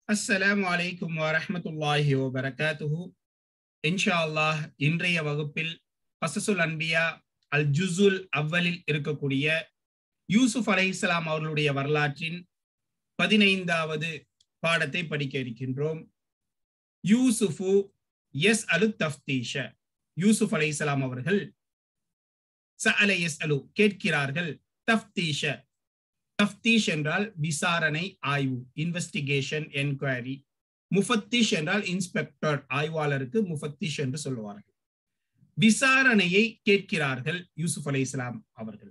அஸ்ஸலாமு அலைக்கும் வரஹ்மத்துல்லாஹி வபரகாத்துஹு இன்ஷா அல்லாஹ் இன்றைய வகுப்பில் பசசுல் அன்பியா அல் ஜுசுல் அவ்வலில் இருக்கக்கூடிய யூசுப் அலைஹிஸ்ஸலாம் அவர்களுடைய வரலாற்றின் பதினைந்தாவது பாடத்தை படிக்க இருக்கின்றோம் யூசுஃபு எஸ் அலு தஃப்தீஷ யூசுப் அலைஹிஸ்ஸலாம் அவர்கள் சஅல எஸ் அலு கேட்கிறார்கள் தஃப்தீஷ தஃப்தீஷ் என்றால் விசாரணை ஆய்வு இன்வெஸ்டிகேஷன் என்கொயரி முஃபத்திஷ் என்றால் இன்ஸ்பெக்டர் ஆய்வாளருக்கு முஃபத்திஷ் என்று சொல்லுவார்கள் விசாரணையை கேட்கிறார்கள் யூசுப் அலை இஸ்லாம் அவர்கள்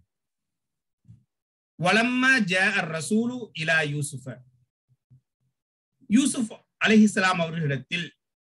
வலம்ம ஜ ரசூலு இலா யூசுஃப யூசுப் அலிஹிஸ்லாம் அவர்களிடத்தில்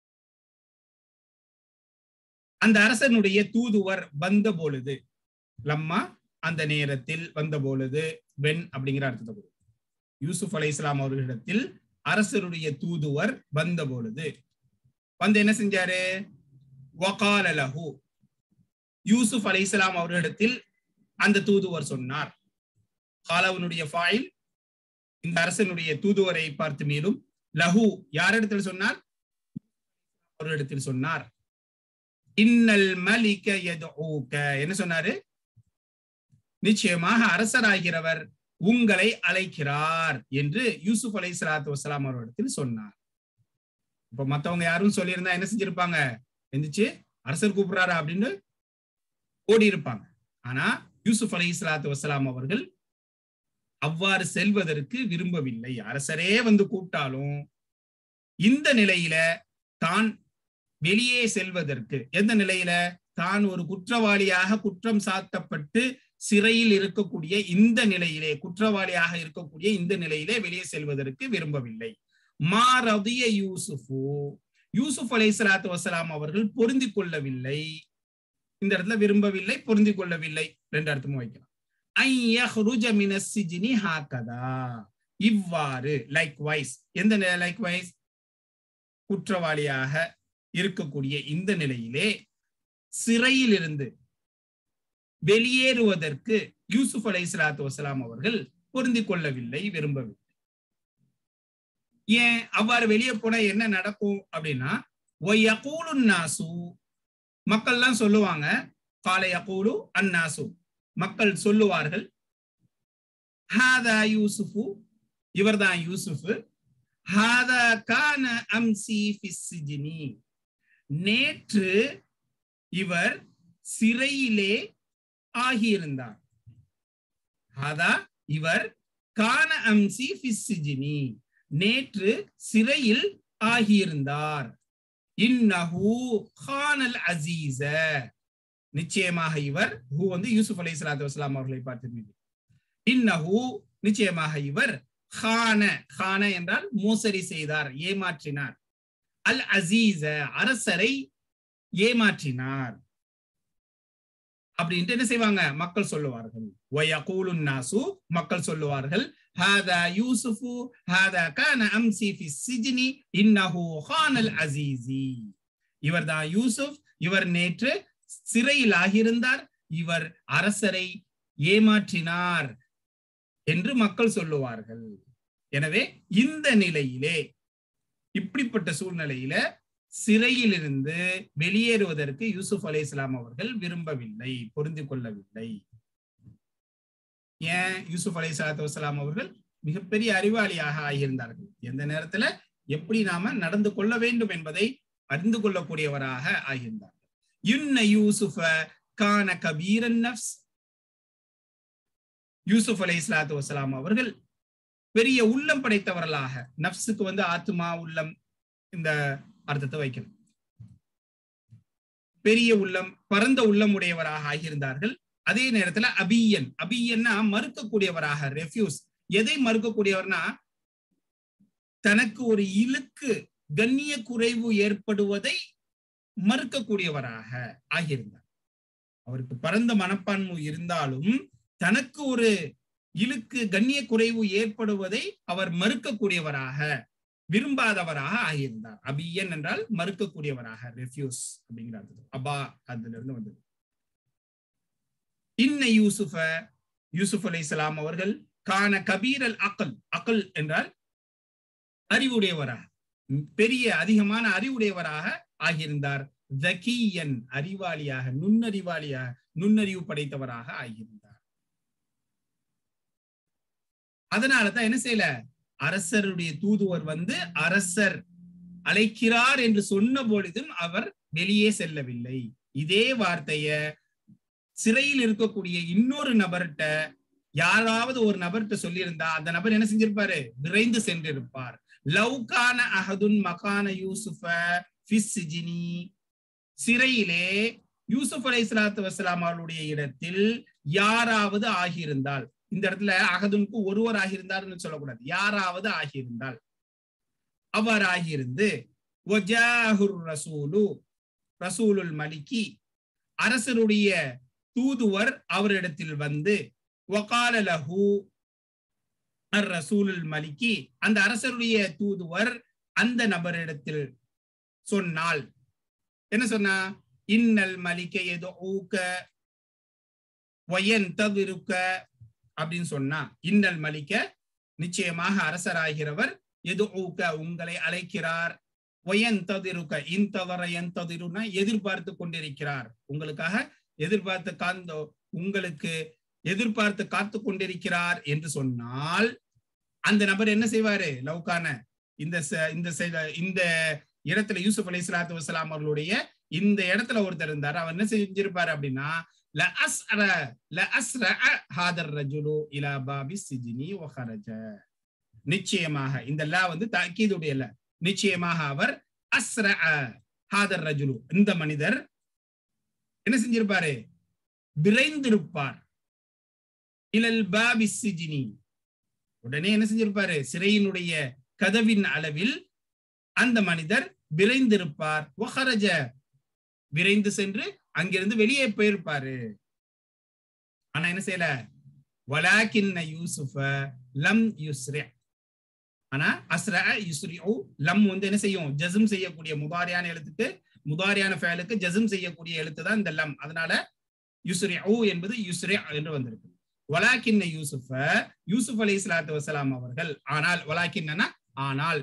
அந்த அரசனுடைய தூதுவர் வந்த பொழுது லம்மா அந்த நேரத்தில் வந்த பொழுது வென் அப்படிங்கிற அர்த்தத்தை கொடுக்கும் யூசுப் அலை இஸ்லாம் அவர்களிடத்தில் அரசருடைய தூதுவர் வந்த பொழுது வந்து என்ன செஞ்சாரு வகாலலஹு யூசுப் அலை இஸ்லாம் அவர்களிடத்தில் அந்த தூதுவர் சொன்னார் காலவனுடைய ஃபாயில் இந்த அரசனுடைய தூதுவரை பார்த்து மேலும் லஹு யாரிடத்தில் சொன்னார் அவரிடத்தில் சொன்னார் இன்னல் மலிக எதூக்க என்ன சொன்னாரு நிச்சயமாக அரசராகிறவர் உங்களை அழைக்கிறார் என்று யூசுப் அலை சலாத்து வசலாம் அவரிடத்தில் சொன்னார் இப்ப மத்தவங்க யாரும் சொல்லியிருந்தா என்ன செஞ்சிருப்பாங்க எந்திரிச்சு அரசர் கூப்பிடுறாரா அப்படின்னு ஓடி இருப்பாங்க ஆனா யூசுப் அலை சலாத்து வசலாம் அவர்கள் அவ்வாறு செல்வதற்கு விரும்பவில்லை அரசரே வந்து கூப்பிட்டாலும் இந்த நிலையில தான் வெளியே செல்வதற்கு எந்த நிலையில தான் ஒரு குற்றவாளியாக குற்றம் சாத்தப்பட்டு சிறையில் இருக்கக்கூடிய இந்த நிலையிலே குற்றவாளியாக இருக்கக்கூடிய இந்த நிலையிலே வெளியே செல்வதற்கு விரும்பவில்லை மாரதிய யூசுஃபு யூசுப் அலை சலாத்து வசலாம் அவர்கள் பொருந்தி கொள்ளவில்லை இந்த இடத்துல விரும்பவில்லை பொருந்தி கொள்ளவில்லை ரெண்டு அர்த்தமும் வைக்கலாம் இவ்வாறு லைக் வைஸ் எந்த லைக் வைஸ் குற்றவாளியாக இருக்கக்கூடிய இந்த நிலையிலே சிறையில் இருந்து வெளியேறுவதற்கு யூசுப் அலை சலாத்து வசலாம் அவர்கள் பொருந்தி கொள்ளவில்லை விரும்பவில்லை ஏன் அவ்வாறு வெளியே போனா என்ன நடக்கும் அப்படின்னா நாசு மக்கள்லாம் சொல்லுவாங்க காலை யகூலு அந்நாசு மக்கள் சொல்லுவார்கள் ஹாதா யூசுஃபு இவர்தான் யூசுஃபு ஹாதா கான அம்சி ஃபிஸ்ஸிஜினி நேற்று இவர் சிறையிலே ஆகியிருந்தார் அதா இவர் கான அம்சி ஃபிஸ்ஸிஜினி நேற்று சிறையில் ஆகியிருந்தார் இன்னஹு ஹானல் அசீஸ நிச்சயமாக இவர் ஹூ வந்து யூசுப் அலை சலாத்து வசலாம் அவர்களை பார்த்து இன்னஹு நிச்சயமாக இவர் ஹான ஹான என்றால் மோசடி செய்தார் ஏமாற்றினார் அல் அசீஸ அரசரை ஏமாற்றினார் அப்படின்ட்டு என்ன செய்வாங்க மக்கள் சொல்லுவார்கள் வயகூலுன் நாசு மக்கள் சொல்லுவார்கள் ஹாதா யூசுஃபு ஹாதா கான அம்சி ஃபி சிஜ்னி இன்னஹு ஹானல் அசீசி இவர்தான் யூசுப் இவர் நேற்று சிறையில் ஆகியிருந்தார் இவர் அரசரை ஏமாற்றினார் என்று மக்கள் சொல்லுவார்கள் எனவே இந்த நிலையிலே இப்படிப்பட்ட சூழ்நிலையில சிறையில் இருந்து வெளியேறுவதற்கு யூசுப் அலை இஸ்லாம் அவர்கள் விரும்பவில்லை பொருந்தி கொள்ளவில்லை ஏன் யூசுப் அலை சலாத்து வசலாம் அவர்கள் மிகப்பெரிய அறிவாளியாக ஆகியிருந்தார்கள் எந்த நேரத்துல எப்படி நாம நடந்து கொள்ள வேண்டும் என்பதை அறிந்து கொள்ளக்கூடியவராக ஆகியிருந்தார்கள் யுன்ன யூசுஃப கான கபீரன் நப்ஸ் யூசுப் அலை இஸ்லாத்து வசலாம் அவர்கள் பெரிய உள்ளம் படைத்தவர்களாக நப்சுக்கு வந்து ஆத்மா உள்ளம் இந்த அர்த்தத்தை வைக்கணும் பெரிய உள்ளம் பரந்த உள்ளம் உடையவராக ஆகியிருந்தார்கள் அதே நேரத்துல அபியன் அபியன்னா மறுக்கக்கூடியவராக ரெஃப்யூஸ் எதை மறுக்கக்கூடியவர்னா தனக்கு ஒரு இழுக்கு கண்ணிய குறைவு ஏற்படுவதை மறுக்கக்கூடியவராக ஆகியிருந்தார் அவருக்கு பரந்த மனப்பான்மை இருந்தாலும் தனக்கு ஒரு இழுக்கு கண்ணிய குறைவு ஏற்படுவதை அவர் மறுக்கக்கூடியவராக விரும்பாதவராக ஆகியிருந்தார் அபியன் என்றால் மறுக்கக்கூடியவராக ரெஃப்யூஸ் அப்படிங்கிறது அபா அதுல இருந்து வந்தது இன்ன யூசுஃப யூசுப் அலை அவர்கள் கான கபீர் அல் அக்கல் அக்கல் என்றால் அறிவுடையவராக பெரிய அதிகமான அறிவுடையவராக ஆகியிருந்தார் தகீயன் அறிவாளியாக நுண்ணறிவாளியாக நுண்ணறிவு படைத்தவராக ஆகியிருந்தார் அதனாலதான் என்ன செய்யல அரசருடைய தூதுவர் வந்து அரசர் அழைக்கிறார் என்று சொன்ன பொழுதும் அவர் வெளியே செல்லவில்லை இதே வார்த்தைய சிறையில் இருக்கக்கூடிய இன்னொரு நபர்கிட்ட யாராவது ஒரு நபர்கிட்ட சொல்லியிருந்தா அந்த நபர் என்ன செஞ்சிருப்பாரு விரைந்து சென்றிருப்பார் லவ்கான அஹதுன் மகான யூசுஃப ஃபிஸ்ஜினி சிறையிலே யூசுப் அலை சலாத்து வசலாம் அவர்களுடைய இடத்தில் யாராவது ஆகியிருந்தால் இந்த இடத்துல அகதுனுக்கு ஒருவர் ஆகியிருந்தார்னு சொல்லக்கூடாது யாராவது ஆகியிருந்தால் அவர் ஆகியிருந்து ரசூலு ரசூலுல் மலிக்கி அரசருடைய தூதுவர் அவரிடத்தில் வந்து வகால லஹு அர் ரசூலுல் மலிக்கி அந்த அரசருடைய தூதுவர் அந்த நபரிடத்தில் சொன்னால் என்ன சொன்னா இன்னல் மலிக்க ஏதோ ஊக்க வயன் தவிருக்க அப்படின்னு சொன்னா இன்னல் மலிக்க நிச்சயமாக அரசராகிறவர் எது ஊக்க உங்களை அழைக்கிறார் ஒயன் ததிருக்க இன்தவர என் ததிருன்னா எதிர்பார்த்து கொண்டிருக்கிறார் உங்களுக்காக எதிர்பார்த்து காந்தோ உங்களுக்கு எதிர்பார்த்து காத்து கொண்டிருக்கிறார் என்று சொன்னால் அந்த நபர் என்ன செய்வாரு லவ்கான இந்த இந்த இந்த இடத்துல யூசுப் அலி சலாத்து வசலாம் அவர்களுடைய இந்த இடத்துல ஒருத்தர் இருந்தார் அவர் என்ன செஞ்சிருப்பாரு அப்படின்னா நிச்சயமாக இந்த லா வந்து தாக்கீதுடைய ல நிச்சயமாக அவர் அஸ்ர ஹாதர் ரஜுலு இந்த மனிதர் என்ன செஞ்சிருப்பாரு விரைந்திருப்பார் இலல் பாபி சிஜினி உடனே என்ன செஞ்சிருப்பாரு சிறையினுடைய கதவின் அளவில் அந்த மனிதர் விரைந்திருப்பார் ஒஹரஜ விரைந்து சென்று அங்கிருந்து வெளியே போயிருப்பாரு ஆனா என்ன செய்யல வலாக்கின்ன யூசுஃப லம் யுஸ்ரி ஆனா அஸ்ர யுஸ்ரி லம் வந்து என்ன செய்யும் ஜசம் செய்யக்கூடிய முதாரியான எழுத்துக்கு முதாரியான ஃபேலுக்கு ஜசம் செய்யக்கூடிய எழுத்து தான் இந்த லம் அதனால யுஸ்ரி என்பது யுஸ்ரி என்று வந்திருக்கு வலாக்கின்ன யூசுஃப யூசுப் அலி இஸ்லாத்து வசலாம் அவர்கள் ஆனால் வலாக்கின்னா ஆனால்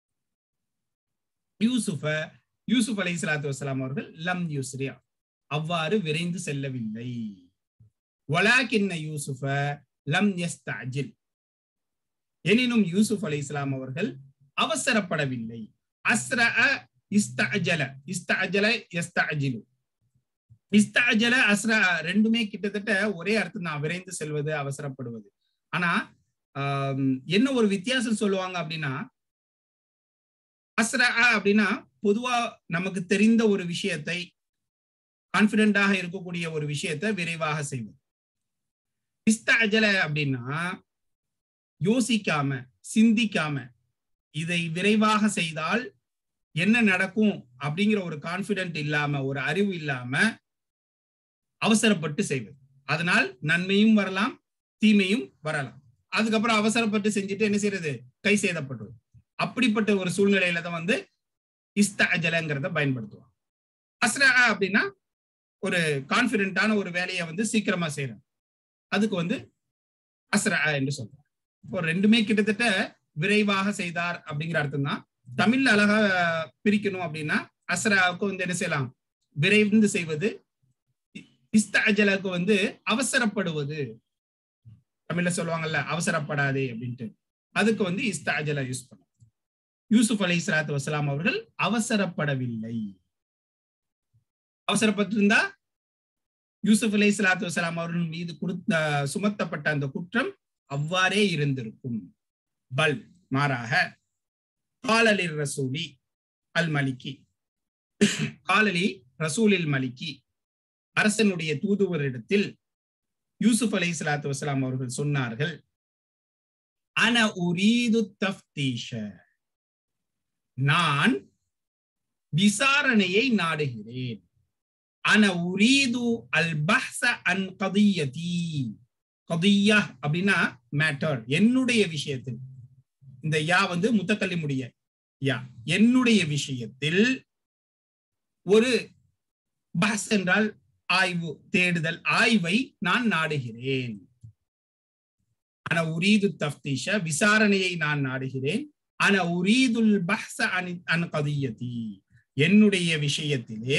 யூசுஃப யூசுப் அலி இஸ்லாத்து வசலாம் அவர்கள் லம் யூஸ்ரியா அவ்வாறு விரைந்து செல்லவில்லை வலாக்கின்ன யூசுஃப லம் யஸ்தாஜில் எனினும் யூசுப் அலி இஸ்லாம் அவர்கள் அவசரப்படவில்லை அஸ்ர இஸ்தஅஜல இஸ்தஅஜல யஸ்தஅஜிலு இஸ்தஅஜல அஸ்ர ரெண்டுமே கிட்டத்தட்ட ஒரே அர்த்தம் தான் விரைந்து செல்வது அவசரப்படுவது ஆனா என்ன ஒரு வித்தியாசம் சொல்லுவாங்க அப்படின்னா அஸ்ர அப்படின்னா பொதுவா நமக்கு தெரிந்த ஒரு விஷயத்தை கான்பிடண்டாக இருக்கக்கூடிய ஒரு விஷயத்தை விரைவாக செய்வது இஸ்தஅஜல அப்படின்னா யோசிக்காம சிந்திக்காம இதை விரைவாக செய்தால் என்ன நடக்கும் அப்படிங்கிற ஒரு கான்பிடென்ட் இல்லாம ஒரு அறிவு இல்லாம அவசரப்பட்டு செய்வது அதனால் நன்மையும் வரலாம் தீமையும் வரலாம் அதுக்கப்புறம் அவசரப்பட்டு செஞ்சுட்டு என்ன செய்யறது கை சேதப்படுவது அப்படிப்பட்ட ஒரு சூழ்நிலையில தான் வந்து இஸ்தஅஜலங்கிறத பயன்படுத்துவாங்க அஸ்ரா அப்படின்னா ஒரு கான்பிடென்டான ஒரு வேலையை வந்து சீக்கிரமா செய்யறோம் அதுக்கு வந்து அஸ்ரா என்று சொல்றாங்க இப்போ ரெண்டுமே கிட்டத்தட்ட விரைவாக செய்தார் அப்படிங்கிற அர்த்தம் தான் தமிழ்ல அழகா பிரிக்கணும் அப்படின்னா அஸ்ராவுக்கு வந்து என்ன செய்யலாம் விரைந்து செய்வது இஸ்தஅஜலுக்கு வந்து அவசரப்படுவது தமிழ்ல சொல்லுவாங்கல்ல அவசரப்படாதே அப்படின்ட்டு அதுக்கு வந்து இஸ்தஅஜல யூஸ் பண்ணும் யூசுப் அலி இஸ்லாத்து வசலாம் அவர்கள் அவசரப்படவில்லை அவசரப்பட்டிருந்தா யூசுப் அலி இஸ்லாத்து வசலாம் அவர்கள் மீது கொடுத்த சுமத்தப்பட்ட அந்த குற்றம் அவ்வாறே இருந்திருக்கும் பல் மாறாக காலலிர் ரசூலி அல் மலிக்கி காலலி ரசூலில் மலிக்கி அரசனுடைய தூதுவரிடத்தில் யூசுப் அலி சலாத்து வசலாம் அவர்கள் சொன்னார்கள் அன உரீது தப்தீஷ நான் விசாரணையை நாடுகிறேன் அன உரீது அல் பஹ்ச அன் கதியதி கதியா அப்படின்னா மேட்டர் என்னுடைய விஷயத்தில் இந்த யா வந்து முத்தக்கல்லி முடிய யா என்னுடைய விஷயத்தில் ஒரு பஸ் என்றால் ஆய்வு தேடுதல் ஆய்வை நான் நாடுகிறேன் ஆனா உரீது தப்தீஷ விசாரணையை நான் நாடுகிறேன் அன உரீதுல் பஹ்ஸ அனி அன் கதியதி என்னுடைய விஷயத்திலே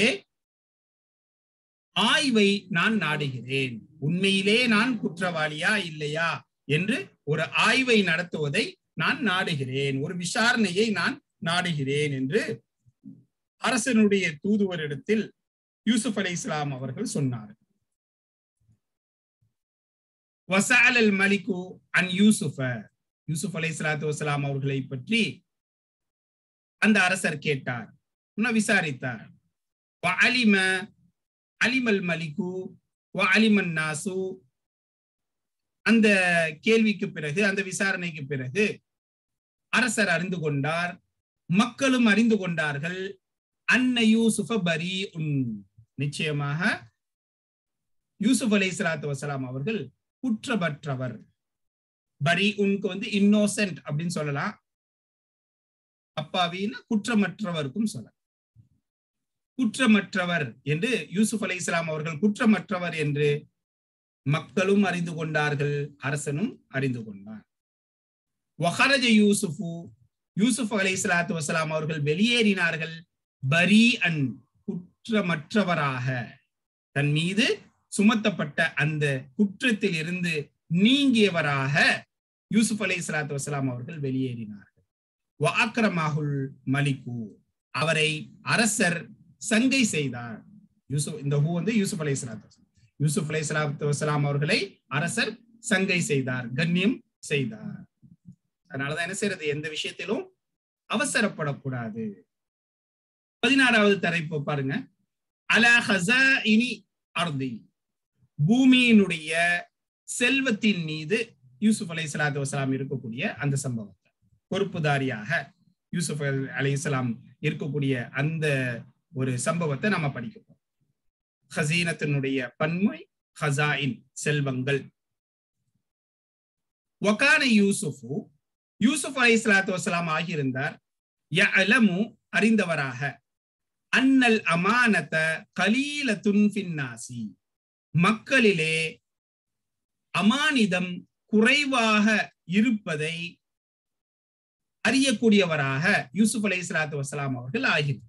ஆய்வை நான் நாடுகிறேன் உண்மையிலே நான் குற்றவாளியா இல்லையா என்று ஒரு ஆய்வை நடத்துவதை நான் நாடுகிறேன் ஒரு விசாரணையை நான் நாடுகிறேன் என்று அரசனுடைய தூதுவரிடத்தில் யூசுப் அலை இஸ்லாம் அவர்கள் சொன்னார் வசால் அல் மலிகு அன் யூசுஃப யூசுப் அலை சலாத்து வசலாம் அவர்களை பற்றி அந்த அரசர் கேட்டார் இன்னும் விசாரித்தார் அலிம அலிமல் மலிகு அலிமன் நாசு அந்த கேள்விக்கு பிறகு அந்த விசாரணைக்கு பிறகு அரசர் அறிந்து கொண்டார் மக்களும் அறிந்து கொண்டார்கள் அன்ன யூசுஃப பரி உன் நிச்சயமாக யூசுப் அலை சலாத்து வசலாம் அவர்கள் குற்றமற்றவர் பரி உன்க்கு வந்து இன்னோசென்ட் அப்படின்னு சொல்லலாம் அப்பாவின்னு குற்றமற்றவருக்கும் சொல்லலாம் குற்றமற்றவர் என்று யூசுப் அலை இஸ்லாம் அவர்கள் குற்றமற்றவர் என்று மக்களும் அறிந்து கொண்டார்கள் அரசனும் அறிந்து கொண்டார் வஹரஜ யூசுஃபு யூசுப் அலை சலாத்து வசலாம் அவர்கள் வெளியேறினார்கள் பரி அன் குற்றமற்றவராக தன் மீது சுமத்தப்பட்ட அந்த குற்றத்தில் இருந்து நீங்கியவராக யூசுப் அலை சலாத்து வசலாம் அவர்கள் வெளியேறினார்கள் வாக்கிரமாகுல் மலிகு அவரை அரசர் சங்கை செய்தார் யூசுப் இந்த ஹூ வந்து யூசுப் அலை சலாத்து யூசுப் அலை சலாத்து வசலாம் அவர்களை அரசர் சங்கை செய்தார் கண்ணியம் செய்தார் அதனாலதான் என்ன செய்யறது எந்த விஷயத்திலும் அவசரப்படக்கூடாது பதினாறாவது தலைப்பு பாருங்க அல ஹசா இனி அர்தி பூமியினுடைய செல்வத்தின் மீது யூசுப் அலை சலாத்து வசலாம் இருக்கக்கூடிய அந்த சம்பவத்தை பொறுப்புதாரியாக யூசுப் அலை இஸ்லாம் இருக்கக்கூடிய அந்த ஒரு சம்பவத்தை நம்ம படிக்கிறோம் ஹசீனத்தினுடைய பன்மை ஹசாயின் செல்வங்கள் ஒகான யூசுஃபு யூசுப் அலை சலாத்து வசலாம் ஆகியிருந்தார் யலமு அறிந்தவராக அன்னல் அமானத கலீல துன்பின்னாசி மக்களிலே அமானிதம் குறைவாக இருப்பதை அறியக்கூடியவராக யூசுப் அலை சலாத்து வசலாம் அவர்கள் ஆகியிருந்தார்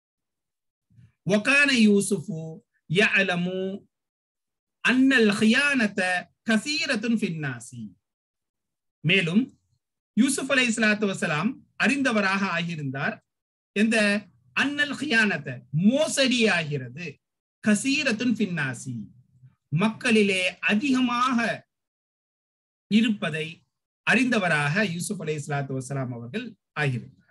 ஒகான யூசுஃபு யலமு அன்னல் ஹியானத கசீரத்துன் ஃபின்னாசி மேலும் யூசுப் அலை சலாத்து வசலாம் அறிந்தவராக ஆகியிருந்தார் எந்த அன்னல் ஹியானத்தை மோசடி ஆகிறது கசீரத்துன் பின்னாசி மக்களிலே அதிகமாக இருப்பதை அறிந்தவராக யூசுப் அலை சலாத்து வசலாம் அவர்கள் ஆகியிருந்தார்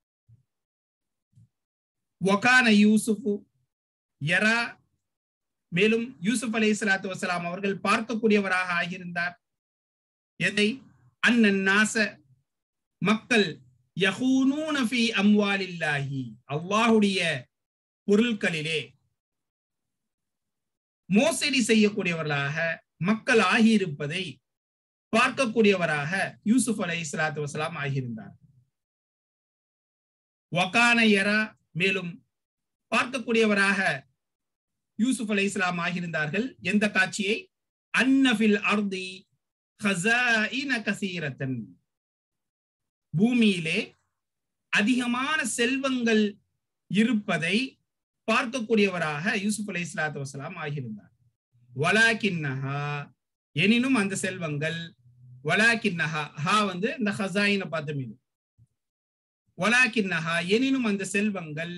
ஒகான யூசுஃபு யரா மேலும் யூசுப் அலை சலாத்து வசலாம் அவர்கள் பார்க்கக்கூடியவராக ஆகியிருந்தார் எதை அண்ணன் நாச மக்கள் யஹூனூன ஃபி அம்வாலில்லாஹி அல்லாஹுடைய பொருட்களிலே மோசடி செய்யக்கூடியவர்களாக மக்கள் ஆகியிருப்பதை பார்க்கக்கூடியவராக யூசுப் அலை இஸ்லாத்து வசலாம் ஆகியிருந்தார் வகான யரா மேலும் பார்க்கக்கூடியவராக யூசுப் அலை இஸ்லாம் ஆகியிருந்தார்கள் எந்த காட்சியை அன்னஃபில் அர்தி ஹசாயின கசீரத்தன் பூமியிலே அதிகமான செல்வங்கள் இருப்பதை பார்க்கக்கூடியவராக யூசுப் அலை இஸ்லாத்து வசலாம் ஆகியிருந்தார் வலாக்கின்னஹா எனினும் அந்த செல்வங்கள் வலாக்கின்னஹா ஹா வந்து இந்த ஹசாயின பார்த்து மீது வலாக்கின்னஹா எனினும் அந்த செல்வங்கள்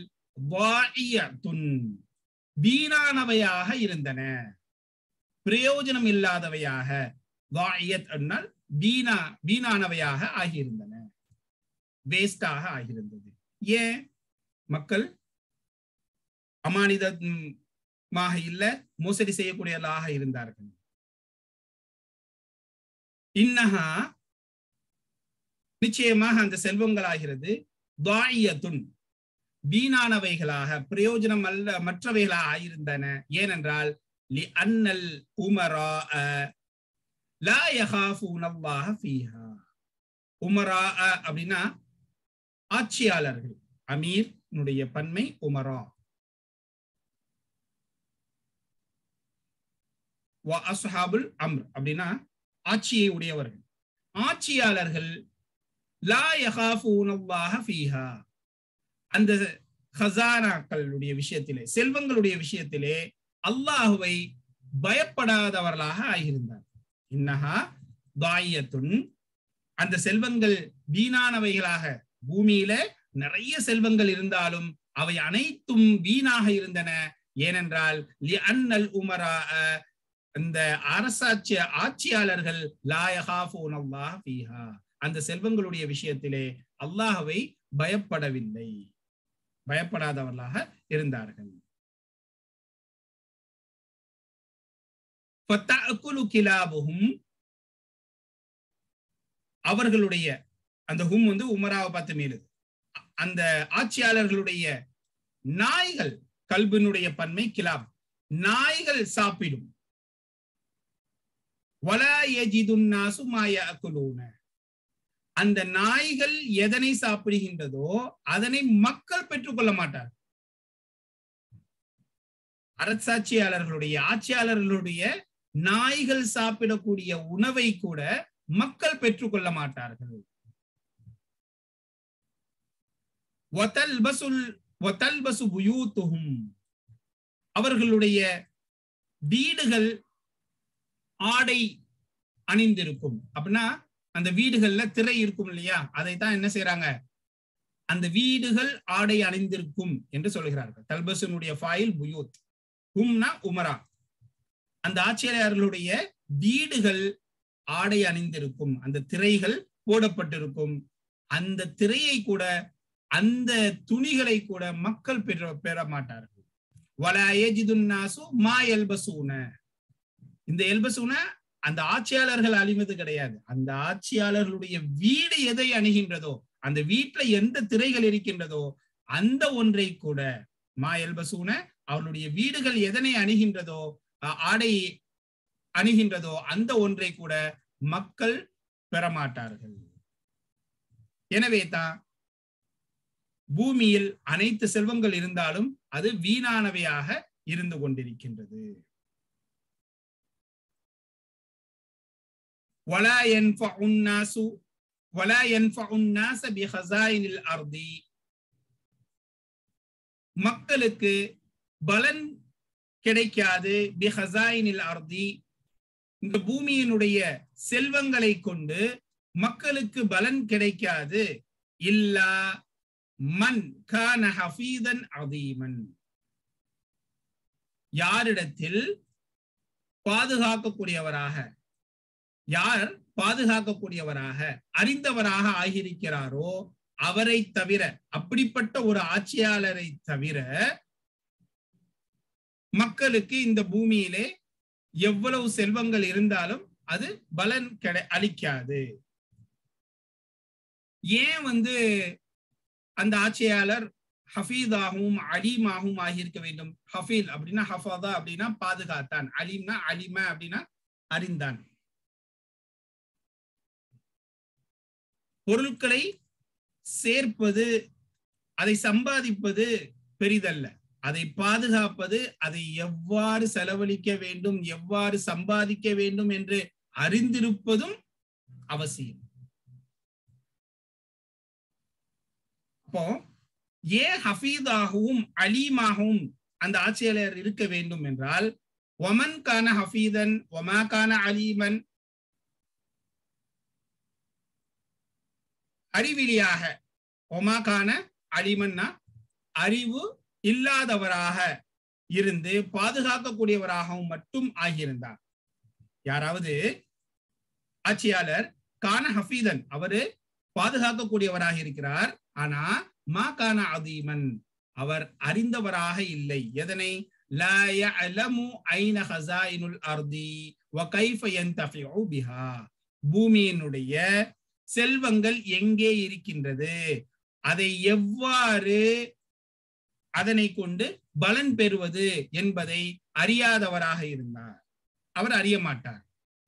வீணானவையாக இருந்தன பிரயோஜனம் இல்லாதவையாக என்றால் வீணா வீணானவையாக ஆகியிருந்தன வேஸ்டாக ஆகியிருந்தது ஏன் மக்கள் அமானிதமாக இல்ல மோசடி செய்யக்கூடியவர்களாக இருந்தார்கள் இன்னஹா நிச்சயமாக அந்த செல்வங்களாகிறது தாயத்துன் வீணானவைகளாக பிரயோஜனம் அல்ல மற்றவைகளாக ஆயிருந்தன ஏனென்றால் லி அன்னல் உமரா லா யஹாஃபூன அல்லாஹ ஃபீஹா உமரா அப்படின்னா ஆட்சியாளர்கள் அமீர் பன்மை உமரா அஸ்ஹாபுல் அம்ர் அப்படின்னா ஆட்சியை உடையவர்கள் ஆட்சியாளர்கள் லா யஹாஃபூனல்லாஹ ஃபீஹா அந்த ஹசானாக்களுடைய விஷயத்திலே செல்வங்களுடைய விஷயத்திலே அல்லாஹுவை பயப்படாதவர்களாக ஆகியிருந்தார் இன்னஹா தாயத்துன் அந்த செல்வங்கள் வீணானவைகளாக பூமியில நிறைய செல்வங்கள் இருந்தாலும் அவை அனைத்தும் வீணாக இருந்தன ஏனென்றால் அன்னல் உமரா இந்த அரசாட்சி ஆட்சியாளர்கள் அந்த செல்வங்களுடைய விஷயத்திலே அல்லாஹவை பயப்படவில்லை பயப்படாதவர்களாக இருந்தார்கள் கிலாபுகும் அவர்களுடைய அந்த ஹும் வந்து உமராவை பார்த்து மீறுது அந்த ஆட்சியாளர்களுடைய நாய்கள் கல்பினுடைய பன்மை கிலாப் நாய்கள் சாப்பிடும் அந்த நாய்கள் எதனை சாப்பிடுகின்றதோ அதனை மக்கள் பெற்றுக்கொள்ள மாட்டார் அரசாட்சியாளர்களுடைய ஆட்சியாளர்களுடைய நாய்கள் சாப்பிடக்கூடிய உணவை கூட மக்கள் பெற்றுக்கொள்ள மாட்டார்கள் அவர்களுடைய வீடுகள் ஆடை அணிந்திருக்கும் அப்படின்னா அந்த வீடுகள்ல திரை இருக்கும் இல்லையா அதைத்தான் என்ன செய்யறாங்க அந்த வீடுகள் ஆடை அணிந்திருக்கும் என்று சொல்கிறார்கள் தல்பசனுடைய ஃபாயில் புயூத் ஹும்னா உமரா அந்த ஆட்சியாளர்களுடைய வீடுகள் ஆடை அணிந்திருக்கும் அந்த திரைகள் போடப்பட்டிருக்கும் அந்த திரையை கூட அந்த துணிகளை கூட மக்கள் பெற பெற மாட்டார்கள் மா எல்பசூன இந்த எல்பசூன அந்த ஆட்சியாளர்கள் அழிவது கிடையாது அந்த ஆட்சியாளர்களுடைய வீடு எதை அணுகின்றதோ அந்த வீட்டுல எந்த திரைகள் இருக்கின்றதோ அந்த ஒன்றை கூட மா எல்பசூன அவர்களுடைய வீடுகள் எதனை அணுகின்றதோ ஆடை அணுகின்றதோ அந்த ஒன்றை கூட மக்கள் பெறமாட்டார்கள் எனவே தான் பூமியில் அனைத்து செல்வங்கள் இருந்தாலும் அது வீணானவையாக இருந்து கொண்டிருக்கின்றது ولا ينفع الناس ولا ينفع الناس بخزائن الارض மக்களுக்கு பலன் கிடைக்காது பிஹசாயினில் அர்தி இந்த பூமியினுடைய செல்வங்களை கொண்டு மக்களுக்கு பலன் கிடைக்காது இல்லா மன் கான ஹஃபீதன் அதீமன் யாரிடத்தில் பாதுகாக்கக்கூடியவராக யார் பாதுகாக்கக்கூடியவராக அறிந்தவராக ஆகியிருக்கிறாரோ அவரை தவிர அப்படிப்பட்ட ஒரு ஆட்சியாளரை தவிர மக்களுக்கு இந்த பூமியிலே எவ்வளவு செல்வங்கள் இருந்தாலும் அது பலன் கிடை அளிக்காது ஏன் வந்து அந்த ஆட்சியாளர் ஹஃபீதாகவும் அலீமாகவும் ஆகியிருக்க வேண்டும் ஹஃபீல் அப்படின்னா ஹஃபாதா அப்படின்னா பாதுகாத்தான் அலீம்னா அலிம அப்படின்னா அறிந்தான் பொருட்களை சேர்ப்பது அதை சம்பாதிப்பது பெரிதல்ல அதை பாதுகாப்பது அதை எவ்வாறு செலவழிக்க வேண்டும் எவ்வாறு சம்பாதிக்க வேண்டும் என்று அறிந்திருப்பதும் அவசியம் அப்போ ஏன் ஹஃபீதாகவும் அலீமாகவும் அந்த ஆட்சியாளர் இருக்க வேண்டும் என்றால் ஒமன் கான ஹஃபீதன் ஒமா கான அலீமன் அறிவிலியாக ஒமா கான அலிமன்னா அறிவு இல்லாதவராக இருந்து பாதுகாக்கக்கூடியவராகவும் மட்டும் ஆகியிருந்தார் யாராவது ஆட்சியாளர் கான ஹஃபீதன் அவரு பாதுகாக்கக்கூடியவராக இருக்கிறார் ஆனா மா கான அதீமன் அவர் அறிந்தவராக இல்லை எதனை லா யஅலமு ஐன ஹஸாயினுல் அர்தி வ கைஃப யன்தஃபிஉ பிஹா பூமியினுடைய செல்வங்கள் எங்கே இருக்கின்றது அதை எவ்வாறு அதனை கொண்டு பலன் பெறுவது என்பதை அறியாதவராக இருந்தார் அவர் அறிய மாட்டார்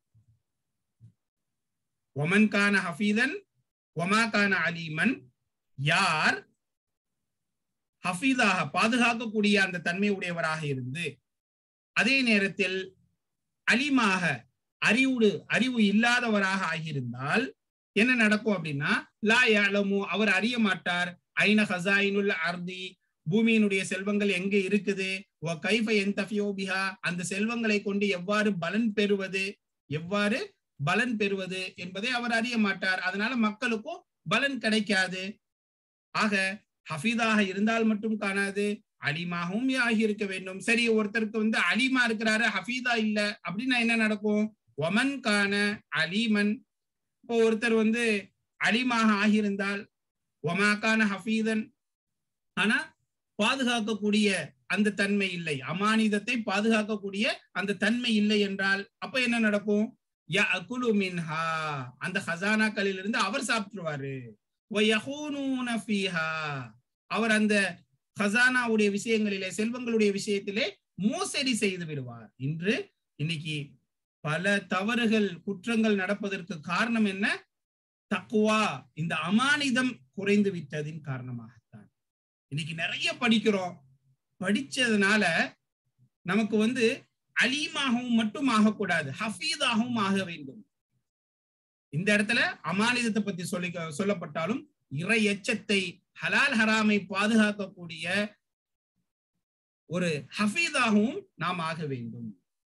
ஒமன் கான ஹஃபீதன் ஒமா கான அலீமன் யார் ஹஃபீதாக பாதுகாக்கக்கூடிய அந்த தன்மை உடையவராக இருந்து அதே நேரத்தில் அலிமாக அறிவுடு அறிவு இல்லாதவராக ஆகியிருந்தால் என்ன நடக்கும் அப்படின்னா லா யாலமு அவர் அறிய மாட்டார் ஐன ஹசாயினுல் அர்தி பூமியினுடைய செல்வங்கள் எங்க இருக்குது ஒ கைஃப என்தஃபியோ பிஹா அந்த செல்வங்களை கொண்டு எவ்வாறு பலன் பெறுவது எவ்வாறு பலன் பெறுவது என்பதை அவர் அறிய மாட்டார் அதனால மக்களுக்கும் பலன் கிடைக்காது ஆக ஹஃபீதாக இருந்தால் மட்டும் காணாது அலிமாகவும் ஆகி இருக்க வேண்டும் சரி ஒருத்தருக்கு வந்து அலிமா இருக்கிறாரு ஹஃபீதா இல்ல அப்படின்னா என்ன நடக்கும் ஒமன் கான அலிமன் இப்போ ஒருத்தர் வந்து அலிமாக ஆகியிருந்தால் ஒமாக்கான ஹஃபீதன் ஆனா பாதுகாக்கக்கூடிய அந்த தன்மை இல்லை அமானிதத்தை பாதுகாக்கக்கூடிய அந்த தன்மை இல்லை என்றால் அப்ப என்ன நடக்கும் யா அகுலு மின்ஹா அந்த ஹசானாக்களில் இருந்து அவர் சாப்பிட்டுருவாரு அவர் அந்த ஹசானாவுடைய விஷயங்களிலே செல்வங்களுடைய விஷயத்திலே மோசடி செய்து விடுவார் இன்று இன்னைக்கு பல தவறுகள் குற்றங்கள் நடப்பதற்கு காரணம் என்ன தக்குவா இந்த அமானிதம் குறைந்து விட்டதின் காரணமாகத்தான் இன்னைக்கு நிறைய படிக்கிறோம் படிச்சதுனால நமக்கு வந்து அலீமாகவும் மட்டும் ஆகக்கூடாது ஹஃபீதாகவும் ஆக வேண்டும் இந்த இடத்துல அமானிதத்தை பத்தி சொல்லி சொல்லப்பட்டாலும் இறை எச்சத்தை ஹலால் ஹராமை பாதுகாக்கக்கூடிய ஒரு ஹஃபீதாகவும் நாம் ஆக வேண்டும்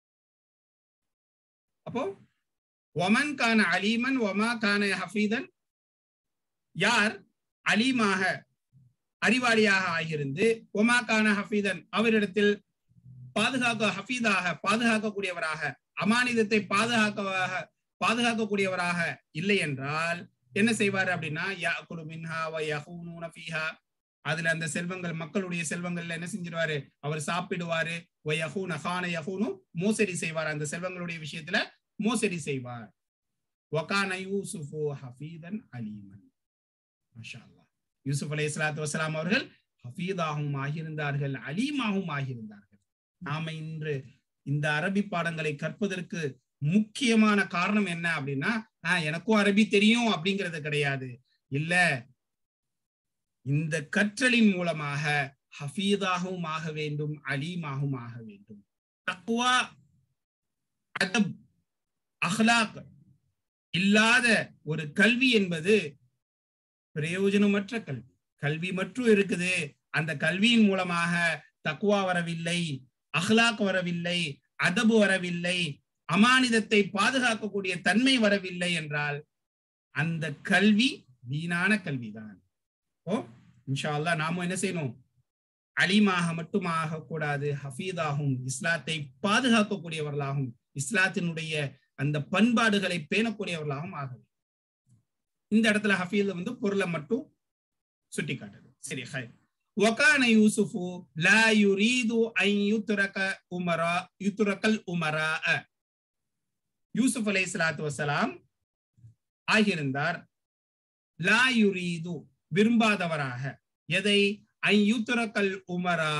அப்போ ஒமன் கான அலீமன் ஒமா கான ஹஃபீதன் யார் அலீமாக அறிவாளியாக ஆகியிருந்து ஒமா கான ஹஃபீதன் அவரிடத்தில் பாதுகாக்க ஹஃபீதாக பாதுகாக்கக்கூடியவராக அமானிதத்தை பாதுகாக்க பாதுகாக்கக்கூடியவராக இல்லை என்றால் என்ன செய்வார் அப்படின்னா யா குழு மின்ஹா யஹூனூன ஃபீஹா அதுல அந்த செல்வங்கள் மக்களுடைய செல்வங்கள்ல என்ன செஞ்சிருவாரு அவர் சாப்பிடுவாரு யஹூன ஹான யஹூனு மோசடி செய்வார் அந்த செல்வங்களுடைய விஷயத்துல மோசடி செய்வார் வகான யூசுஃபு ஹஃபீதன் அலீமன் மாஷா அல்லாஹ் யூசுப் அலை இஸ்லாத்து வசலாம் அவர்கள் ஹஃபீதாகவும் ஆகியிருந்தார்கள் அலீமாகவும் ஆகியிருந்தார்கள் நாம இன்று இந்த அரபி பாடங்களை கற்பதற்கு முக்கியமான காரணம் என்ன அப்படின்னா ஆஹ் எனக்கும் அரபி தெரியும் அப்படிங்கிறது கிடையாது இல்ல இந்த கற்றலின் மூலமாக ஹஃபீதாகவும் ஆக வேண்டும் அலீமாகவும் ஆக வேண்டும் தக்குவா அதப் அஹ்லாக் இல்லாத ஒரு கல்வி என்பது பிரயோஜனமற்ற கல்வி கல்வி மட்டும் இருக்குது அந்த கல்வியின் மூலமாக தக்குவா வரவில்லை அஹ்லாக் வரவில்லை அதபு வரவில்லை அமானிதத்தை பாதுகாக்கக்கூடிய தன்மை வரவில்லை என்றால் அந்த கல்வி வீணான கல்விதான் ஓ இன்ஷா அல்லா நாமும் என்ன செய்யணும் அலிமாக மட்டும் ஆகக்கூடாது ஹஃபீதாகும் இஸ்லாத்தை பாதுகாக்கக்கூடியவர்களாகும் இஸ்லாத்தினுடைய அந்த பண்பாடுகளை பேணக்கூடியவர்களாகவும் ஆக இந்த இடத்துல ஹஃபீல் வந்து பொருளை மட்டும் சுட்டி காட்டுது சரி ஹை وكان يوسف لا يريد أن يترك أمراء يترك الأمراء யூசுப் அலை சலாத்து வசலாம் ஆகியிருந்தார் லா யுரீது விரும்பாதவராக எதை ஐயுத்துரக்கல் உமரா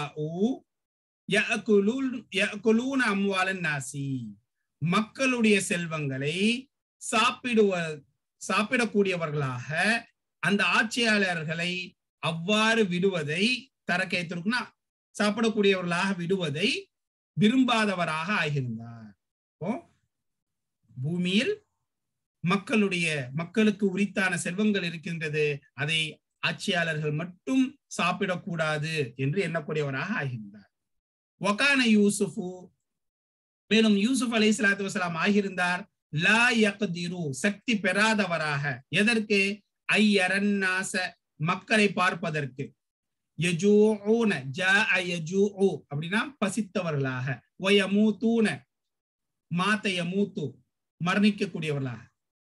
அம்வாலன் நாசி மக்களுடைய செல்வங்களை சாப்பிடுவ சாப்பிடக்கூடியவர்களாக அந்த ஆட்சியாளர்களை அவ்வாறு விடுவதை தரக்கேத்திருக்குன்னா சாப்பிடக்கூடியவர்களாக விடுவதை விரும்பாதவராக ஆகியிருந்தார் இப்போ பூமியில் மக்களுடைய மக்களுக்கு உரித்தான செல்வங்கள் இருக்கின்றது அதை ஆட்சியாளர்கள் மட்டும் சாப்பிடக்கூடாது என்று எண்ணக்கூடியவராக ஆகியிருந்தார் ஒகான யூசுஃபு மேலும் யூசுப் அலி சலாத்து வசலாம் ஆகியிருந்தார் லா யக்திரு சக்தி பெறாதவராக எதற்கு ஐயரன்னாச மக்களை பார்ப்பதற்கு யஜூஊன ஜாஅ யஜூஉ அப்படின்னா பசித்தவர்களாக வயமூத்தூன மாத்த யமூத்து மரணிக்கக்கூடியவர்களாக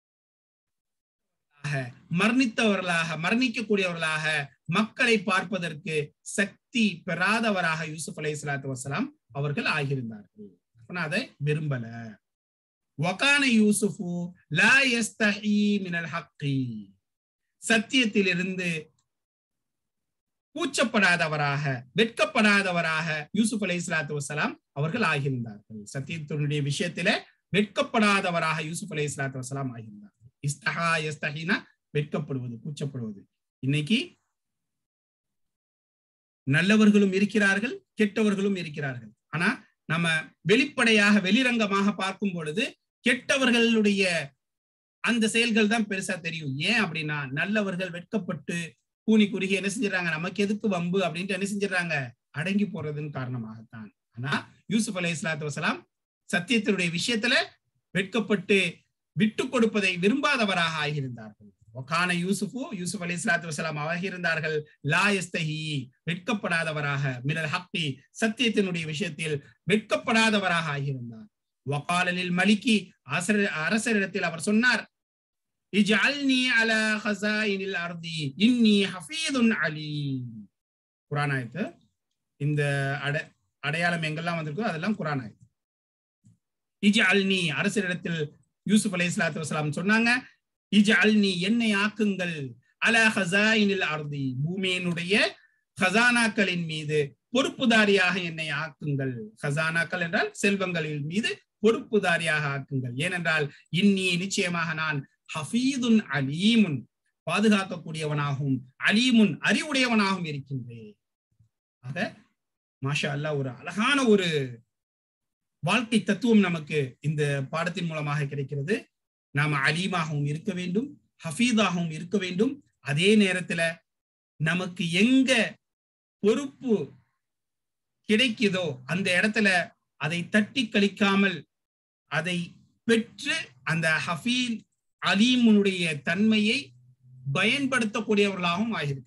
மரணித்தவர்களாக மரணிக்கக்கூடியவர்களாக மக்களை பார்ப்பதற்கு சக்தி பெறாதவராக யூசுப் அலை சலாத்து வசலாம் அவர்கள் ஆகியிருந்தார்கள் அதை விரும்பல வகான யூசுஃபு லா யஸ்தஹி மினல் ஹக்கி சத்தியத்திலிருந்து கூச்சப்படாதவராக வெட்கப்படாதவராக யூசுப் அலை சலாத்து வசலாம் அவர்கள் ஆகியிருந்தார்கள் சத்தியத்தினுடைய விஷயத்தில வெட்கப்படாதவராக யூசுப் அலை சலாத்து வசலாம் ஆகியிருந்தார்கள் இஸ்தஹா எஸ்தஹினா வெட்கப்படுவது கூச்சப்படுவது இன்னைக்கு நல்லவர்களும் இருக்கிறார்கள் கெட்டவர்களும் இருக்கிறார்கள் ஆனா நம்ம வெளிப்படையாக வெளிரங்கமாக பார்க்கும் பொழுது கெட்டவர்களுடைய அந்த செயல்கள் தான் பெருசா தெரியும் ஏன் அப்படின்னா நல்லவர்கள் வெட்கப்பட்டு கூனி குறுகி என்ன செஞ்சிடறாங்க நமக்கு எதுக்கு வம்பு அப்படின்ட்டு என்ன செஞ்சிடறாங்க அடங்கி போறதன் காரணமாகத்தான் ஆனா யூசுப் அலை இஸ்லாத்து வசலாம் சத்தியத்தினுடைய விஷயத்துல வெட்கப்பட்டு விட்டு கொடுப்பதை விரும்பாதவராக ஆகியிருந்தார்கள் ஒகான யூசுஃபு யூசுப் அலி இஸ்லாத்து வசலாம் ஆகியிருந்தார்கள் லா எஸ்தஹி வெட்கப்படாதவராக மினல் ஹக்தி சத்தியத்தினுடைய விஷயத்தில் வெட்கப்படாதவராக ஆகியிருந்தார் வகாலலில் மலிக்கி அரசர் அரசரிடத்தில் அவர் சொன்னார் இஜ்அல்னி அலா ஹஸாயினில் அர்தி இன்னி ஹஃபீதுன் அலீம் குர்ஆன் ஆயத்து இந்த அட அடையாளம் எங்கெல்லாம் வந்திருக்கோ அதெல்லாம் குர்ஆன் ஆயத்து இஜ்அல்னி அரசரிடத்தில் யூசுப் அலைஹிஸ்ஸலாத்து வஸலாம் சொன்னாங்க இஜ்அல்னி என்னை ஆக்குங்கள் அலா ஹஸாயினில் அர்தி பூமியினுடைய ஹசானாக்களின் மீது பொறுப்புதாரியாக என்னை ஆக்குங்கள் ஹசானாக்கள் என்றால் செல்வங்களின் மீது பொறுப்புதாரியாக ஆக்குங்கள் ஏனென்றால் இன்னி நிச்சயமாக நான் ஹஃபீதுன் அலீமுன் பாதுகாக்கக்கூடியவனாகவும் அலீமுன் அறிவுடையவனாகவும் இருக்கின்றேன் ஆக மாஷா அல்லாஹ் ஒரு அழகான ஒரு வாழ்க்கை தத்துவம் நமக்கு இந்த பாடத்தின் மூலமாக கிடைக்கிறது நாம அலீமாகவும் இருக்க வேண்டும் ஹஃபீதாகவும் இருக்க வேண்டும் அதே நேரத்துல நமக்கு எங்க பொறுப்பு கிடைக்குதோ அந்த இடத்துல அதை தட்டி கழிக்காமல் அதை பெற்று அந்த ஹஃபீல் அலீமுனுடைய தன்மையை பயன்படுத்தக்கூடியவர்களாகவும் ஆகியிருக்க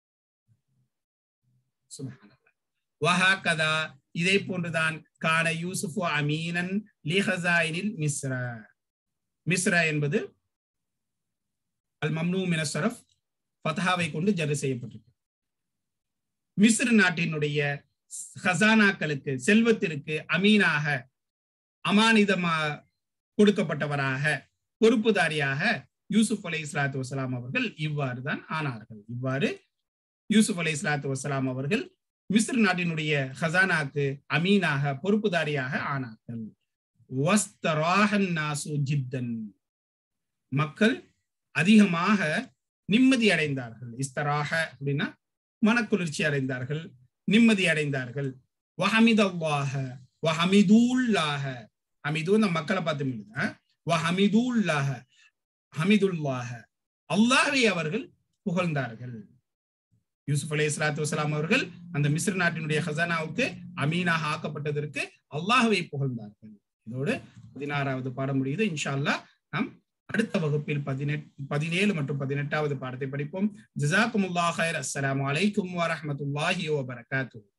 வஹாகதா இதை போன்றுதான் கான யூசுஃபு அமீனன் லிஹசாயினில் மிஸ்ர மிஸ்ர என்பது அல் மம்னூ மினசரஃப் ஃபதஹாவை கொண்டு ஜரு செய்யப்பட்டிருக்கு மிஸ்ர் நாட்டினுடைய ஹசானாக்களுக்கு செல்வத்திற்கு அமீனாக அமானிதமா கொடுக்கப்பட்டவராக பொறுப்புதாரியாக யூசுப் அலை இஸ்லாத்து வசலாம் அவர்கள் இவ்வாறு தான் ஆனார்கள் இவ்வாறு யூசுப் அலை இஸ்லாத்து வசலாம் அவர்கள் மிஸ்ர் நாட்டினுடைய ஹசானாக்கு அமீனாக பொறுப்புதாரியாக ஆனார்கள் ஜித்தன் மக்கள் அதிகமாக நிம்மதி அடைந்தார்கள் இஸ்தராக அப்படின்னா மனக்குளிர்ச்சி அடைந்தார்கள் நிம்மதி அடைந்தார்கள் வஹமிதல்லாஹ வஹமிதுல்லாஹ ஹமிது இந்த மக்களை பார்த்து மில்லுங்க வஹமிதுல்லாஹ ஹமிதுல்லாஹ அல்லாஹை அவர்கள் புகழ்ந்தார்கள் யூசுப் அலி இஸ்லாத்து வசலாம் அவர்கள் அந்த மிஸ்ர் நாட்டினுடைய ஹசானாவுக்கு அமீனாக ஆக்கப்பட்டதற்கு அல்லாஹுவை புகழ்ந்தார்கள் இதோடு பதினாறாவது பாடம் முடியுது இன்ஷா அல்லாஹ் நாம் அடுத்த வகுப்பில் பதினெட் பதினேழு மற்றும் பதினெட்டாவது பாடத்தை படிப்போம் ஜிசாக்குமுல்லாஹ் அஸ்ஸலாமு அலைக்கும் வரஹமத்துல்லாஹி வபரகாத்துஹு